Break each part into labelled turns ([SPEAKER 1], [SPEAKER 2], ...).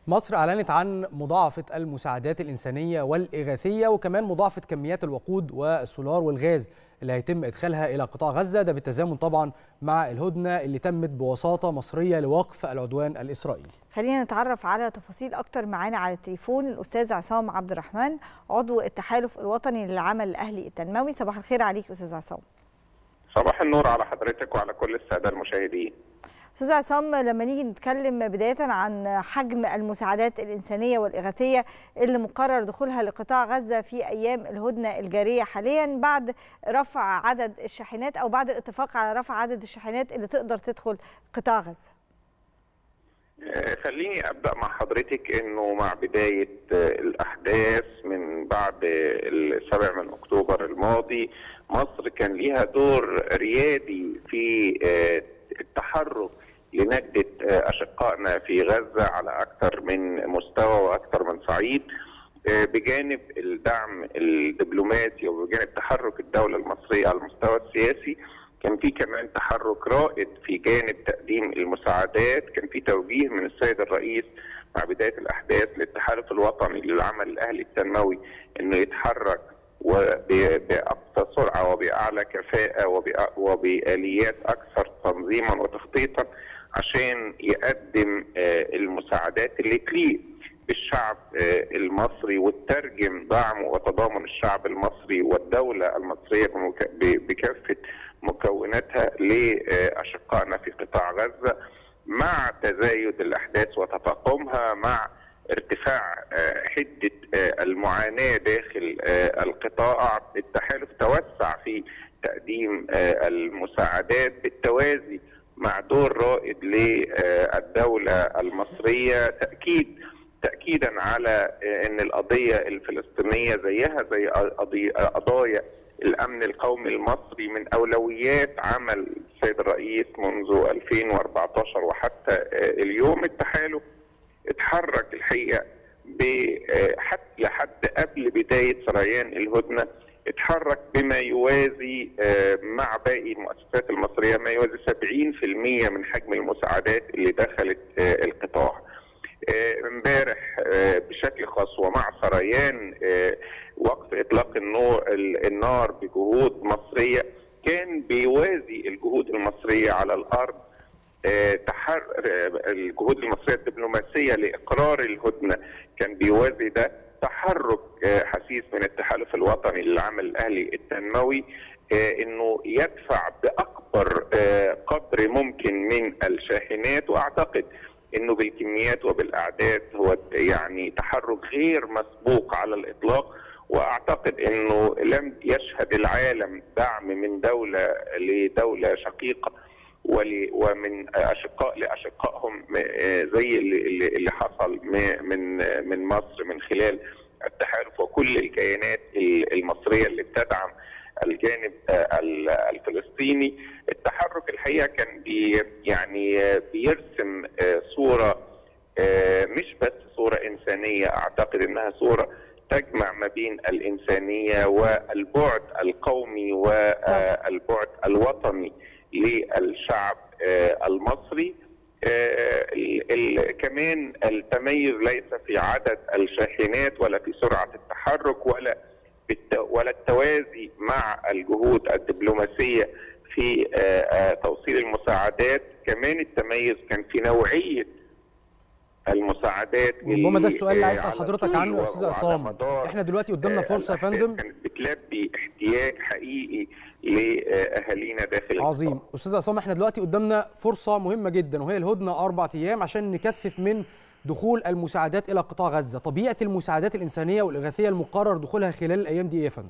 [SPEAKER 1] مصر أعلنت عن مضاعفة المساعدات الإنسانية والإغاثية وكمان مضاعفة كميات الوقود والسولار والغاز اللي هيتم إدخالها إلى قطاع غزة ده بالتزامن طبعا مع الهدنة اللي تمت بوساطة مصرية لوقف العدوان الإسرائيلي
[SPEAKER 2] خلينا نتعرف على تفاصيل أكتر معانا على التليفون الأستاذ عصام عبد الرحمن عضو التحالف الوطني للعمل الأهلي التنموي صباح الخير عليك أستاذ عصام
[SPEAKER 3] صباح النور على حضرتك وعلى كل السادة المشاهدين
[SPEAKER 2] استاذ عصام لما نيجي نتكلم بدايه عن حجم المساعدات الانسانيه والاغاثيه اللي مقرر دخولها لقطاع غزه في ايام الهدنه الجاريه حاليا بعد رفع عدد الشاحنات او بعد الاتفاق على رفع عدد الشاحنات اللي تقدر تدخل قطاع غزه.
[SPEAKER 3] خليني ابدا مع حضرتك انه مع بدايه الاحداث من بعد السابع من اكتوبر الماضي مصر كان ليها دور ريادي في التحرك لنجدة أشقائنا في غزة على أكثر من مستوى وأكثر من صعيد بجانب الدعم الدبلوماسي وبجانب تحرك الدولة المصرية على المستوى السياسي كان في كمان تحرك رائد في جانب تقديم المساعدات كان في توجيه من السيد الرئيس مع بداية الأحداث للتحالف الوطني للعمل الأهلي التنموي أنه يتحرك وبأقصى سرعة وبأعلى كفاءة وبآليات أكثر تنظيما وتخطيطا عشان يقدم المساعدات اللي تليق بالشعب المصري وتترجم دعم وتضامن الشعب المصري والدولة المصرية بكافة مكوناتها لأشقائنا في قطاع غزة مع تزايد الأحداث وتفاقمها مع ارتفاع حدة المعاناة داخل القطاع التحالف توسع في تقديم المساعدات بالتوازي مع دور رائد للدولة المصرية تأكيد تأكيدا على أن القضية الفلسطينية زيها زي قضايا الأمن القومي المصري من أولويات عمل السيد الرئيس منذ 2014 وحتى اليوم التحالف اتحرك الحقيقه حتى لحد قبل بدايه سريان الهدنه اتحرك بما يوازي مع باقي المؤسسات المصريه ما يوازي 70% من حجم المساعدات اللي دخلت القطاع. امبارح بشكل خاص ومع سريان وقف اطلاق النار بجهود مصريه كان بيوازي الجهود المصريه على الارض تحر الجهود المصريه الدبلوماسيه لاقرار الهدنه كان بيوازي ده تحرك حثيث من التحالف الوطني للعمل الاهلي التنموي انه يدفع باكبر قدر ممكن من الشاحنات واعتقد انه بالكميات وبالاعداد هو يعني تحرك غير مسبوق على الاطلاق واعتقد انه لم يشهد العالم دعم من دوله لدوله شقيقه ومن اشقاء لاشقائهم زي اللي, اللي حصل من من مصر من خلال التحالف وكل الكيانات المصريه اللي بتدعم الجانب الفلسطيني التحرك الحقيقه كان بي يعني بيرسم صوره مش بس صوره انسانيه اعتقد انها صوره تجمع ما بين الانسانيه والبعد القومي والبعد الوطني للشعب المصري كمان التميز ليس في عدد الشاحنات ولا في سرعه التحرك ولا ولا التوازي مع الجهود الدبلوماسيه في توصيل المساعدات كمان التميز كان في نوعيه المساعدات
[SPEAKER 1] ربما ده السؤال اللي عايز اسال حضرتك عنه يا استاذ عصام احنا دلوقتي قدامنا فرصه يا فندم
[SPEAKER 3] كانت بتلبي احتياج حقيقي لاهالينا داخل
[SPEAKER 1] عظيم
[SPEAKER 3] القطاع.
[SPEAKER 1] استاذ عصام احنا دلوقتي قدامنا فرصه مهمه جدا وهي الهدنه اربع ايام عشان نكثف من دخول المساعدات الى قطاع غزه طبيعه المساعدات الانسانيه والاغاثيه المقرر دخولها خلال الايام دي ايه يا فندم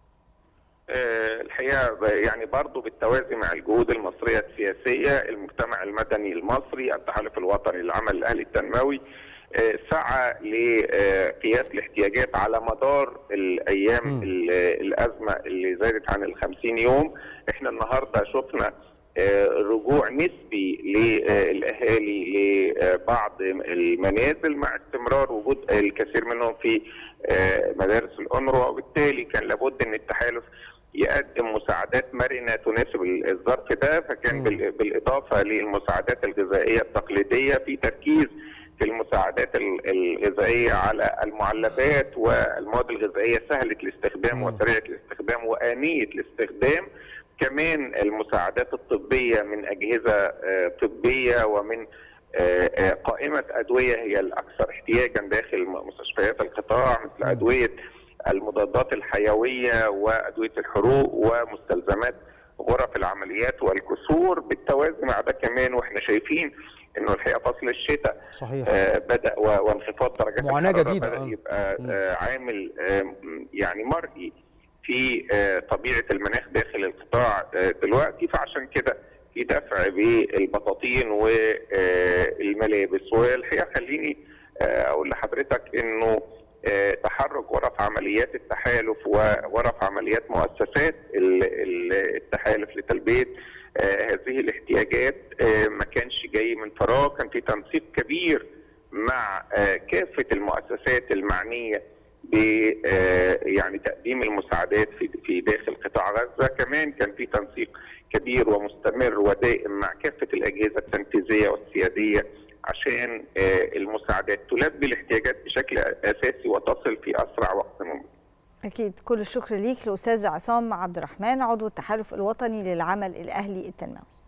[SPEAKER 3] الحقيقه يعني برضه بالتوازي مع الجهود المصريه السياسيه المجتمع المدني المصري التحالف الوطني للعمل الاهلي التنموي سعى لقياس الاحتياجات على مدار الايام م. الازمه اللي زادت عن ال 50 يوم احنا النهارده شفنا رجوع نسبي للاهالي لبعض المنازل مع استمرار وجود الكثير منهم في مدارس الأنروا وبالتالي كان لابد ان التحالف يقدم مساعدات مرنه تناسب الظرف ده فكان بالاضافه للمساعدات الغذائيه التقليديه في تركيز في المساعدات الغذائيه على المعلبات والمواد الغذائيه سهله الاستخدام وسريعه الاستخدام وانيه الاستخدام كمان المساعدات الطبيه من اجهزه طبيه ومن قائمه ادويه هي الاكثر احتياجا داخل مستشفيات القطاع مثل ادويه المضادات الحيويه وادويه الحروق ومستلزمات غرف العمليات والكسور بالتوازي مع ده كمان واحنا شايفين انه الحقيقه فصل الشتاء
[SPEAKER 1] صحيح
[SPEAKER 3] آه بدا وانخفاض درجات
[SPEAKER 1] معاناه جديده
[SPEAKER 3] بدا يبقى آه عامل آه يعني مرئي في آه طبيعه المناخ داخل القطاع آه دلوقتي فعشان كده في دفع بالبطاطين والملابس والحقيقه خليني آه اقول لحضرتك انه آه تحرك غرف عمليات التحالف وغرف عمليات مؤسسات التحالف لتلبيه آه هذه الاحتياجات آه ما كانش جاي من فراغ كان في تنسيق كبير مع كافه المؤسسات المعنيه ب يعني تقديم المساعدات في في داخل قطاع غزه كمان كان في تنسيق كبير ومستمر ودائم مع كافه الاجهزه التنفيذيه والسياديه عشان المساعدات تلبي الاحتياجات بشكل اساسي وتصل في اسرع وقت ممكن.
[SPEAKER 2] اكيد كل الشكر ليك الاستاذ عصام عبد الرحمن عضو التحالف الوطني للعمل الاهلي التنموي.